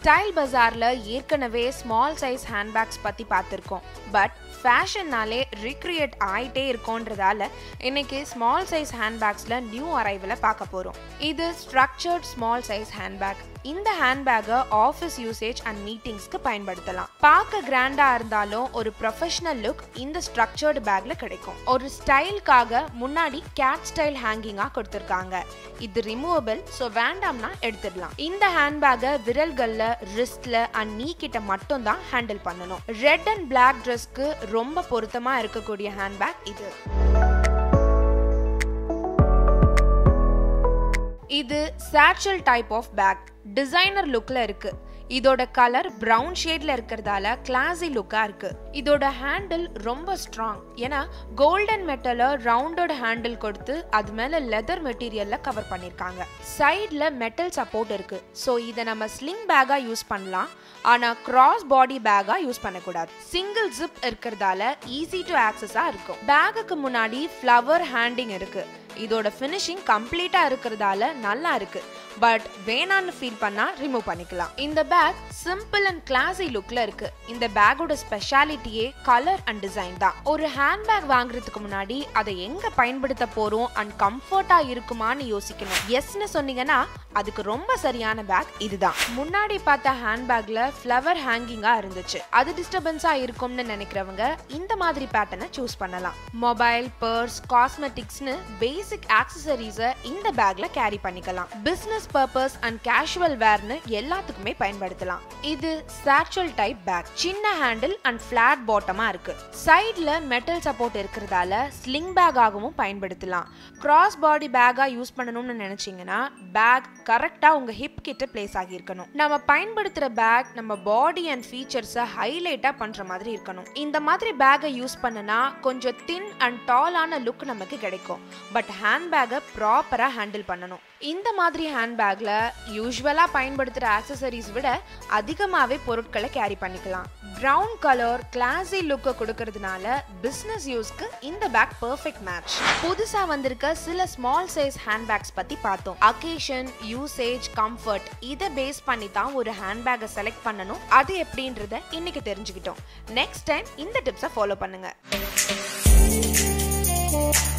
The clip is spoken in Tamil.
ஸ்டைல் பஜார்ல ஏற்கனவே ஸ்மால் சைஸ் ஹேண்ட்பேக்ஸ் பத்தி பார்த்துருக்கோம் பட் ஃபேஷன்னாலே ரீக்ரியேட் ஆயிட்டே இருக்கோன்றதால இன்னைக்கு ஸ்மால் சைஸ் ஹேண்ட்பேக்ஸ்ல நியூ அரைவலை பார்க்க போறோம் இது ஸ்ட்ரக்சர்ட் ஸ்மால் சைஸ் ஹேண்ட்பேக் இந்த ஹேண்ட்பேக்கை ஆஃபீஸ் யூசேஜ் அண்ட் மீட்டிங்ஸ்க்கு பயன்படுத்தலாம் பார்க்க கிராண்டா இருந்தாலும் ஒரு ப்ரொஃபஷனல் லுக் இந்த ஸ்ட்ரக்சர்டு பேக்ல கிடைக்கும் ஒரு ஸ்டைலுக்காக முன்னாடி கேட் ஸ்டைல் ஹேங்கிங்கா கொடுத்துருக்காங்க இது ரிமூவபிள் ஸோ வேண்டாம்னா எடுத்துடலாம் இந்த ஹேண்ட்பேக்கை விரல்கள்ல ரிஸ்ட்ல அண்ட் நீ கிட்ட மட்டும் தான் ஹேண்டில் பண்ணணும் ரெட் அண்ட் பிளாக் ட்ரெஸ்க்கு ரொம்ப பொருத்தமா இருக்கக்கூடிய ஹேண்ட்பேக் இது இது satchel type of bag designer லுக்ல இருக்கு இதோட கலர் பிரவுன் ஷேட்ல இருக்கிறதால கிளாசி லுக்கா இருக்கு இதோட ஹேண்டில் ரொம்ப ஸ்ட்ராங் ஏன்னா கோல்டன் மெட்டல ரவுண்டட் ஹேண்டில் கொடுத்து அது மேல லெதர் மெட்டீரியல்ல கவர் பண்ணிருக்காங்க சைட்ல மெட்டல் சப்போர்ட் இருக்கு ஸோ இதை நம்ம ஸ்லிங் பேக்கா யூஸ் பண்ணலாம் ஆனா கிராஸ் பாடி பேக்கா யூஸ் பண்ணக்கூடாது சிங்கிள் ஜிப் இருக்கிறதால ஈஸி டு ஆக்சஸா இருக்கும் பேக்குக்கு முன்னாடி ஃப்ளவர் ஹேண்டிங் இருக்கு இதோட ஃபினிஷிங் கம்ப்ளீட்டா இருக்கிறதால நல்லா இருக்கு பட் வேணான்னு ஃபீல் பண்ணா ரிமூவ் பண்ணிக்கலாம் இந்த பேக் சிம்பிள் அண்ட் கிளாசி லுக்ல இருக்கு இந்த பேக்கோட ஸ்பெஷாலிட்டியே கலர் அண்ட் டிசைன் தான் ஒரு ஹேண்ட்பேக் வாங்குறதுக்கு முன்னாடி அதை எங்க பயன்படுத்த போறோம் அண்ட் கம்ஃபர்ட்டா இருக்குமான்னு யோசிக்கணும் எஸ்னு சொன்னீங்கன்னா அதுக்கு ரொம்ப சரியான பேக் இதுதான் முன்னாடி பார்த்த ஹேண்ட்பேக்ல ஃப்ளவர் ஹேங்கிங்கா இருந்துச்சு அது டிஸ்டர்பன்ஸா இருக்கும்னு நினைக்கிறவங்க இந்த மாதிரி பேட்டர்னை சூஸ் பண்ணலாம் மொபைல் பர்ஸ் காஸ்மெட்டிக்ஸ்னு பேசிக் ஆக்சசரிஸை இந்த பேக்ல கேரி பண்ணிக்கலாம் பிசினஸ் பர்பஸ் அண்ட் கேஷுவல் வேர்னு எல்லாத்துக்குமே பயன்படுத்தலாம் இது சாச்சுவல் டைப் பேக் சின்ன ஹேண்டில் அண்ட் ஃபிளாட் பாட்டமா இருக்கு சைட்ல மெட்டல் சப்போர்ட் இருக்கிறதால ஸ்லிங் பேக்காகவும் பயன்படுத்தலாம் கிராஸ் பாடி பேக்கா யூஸ் பண்ணணும்னு நினைச்சீங்கன்னா பேக் கரெக்டா உங்க ஹிப் கிட்ட பிளேஸ் ஆகியிருக்கணும் நம்ம பயன்படுத்துற பேக் நம்ம பாடி அண்ட் ஃபீச்சர்ஸை ஹைலைட்டா பண்ற மாதிரி இருக்கணும் இந்த மாதிரி பேக்கை யூஸ் பண்ணனா கொஞ்சம் தின் அண்ட் டாலான லுக் நமக்கு கிடைக்கும் பட் ஹேண்ட் பேக்கை ப்ராப்பரா ஹேண்டில் பண்ணணும் இந்த மாதிரி ஹேண்ட்பேக்ல யூஸ்வலா பயன்படுத்துற ஆக்சசரிஸ் விட அதிகமாவே பொருட்களை கேரி பண்ணிக்கலாம் ப்ரௌன் கலர் கிளாசி லுக்கை கொடுக்கறதுனால பிசினஸ் யூஸ்க்கு இந்த பேக் பெர்ஃபெக்ட் மேட்ச் புதுசா வந்திருக்க சில ஸ்மால் சைஸ் ஹேண்ட்பேக்ஸ் பத்தி பார்த்தோம் அகேஷன் யூசேஜ் கம்ஃபர்ட் இதை பேஸ் பண்ணி தான் ஒரு ஹேண்ட்பேக்கை செலக்ட் பண்ணணும் அது எப்படின்றத இன்னைக்கு தெரிஞ்சுக்கிட்டோம் நெக்ஸ்ட் டைம் இந்த டிப்ஸை ஃபாலோ பண்ணுங்க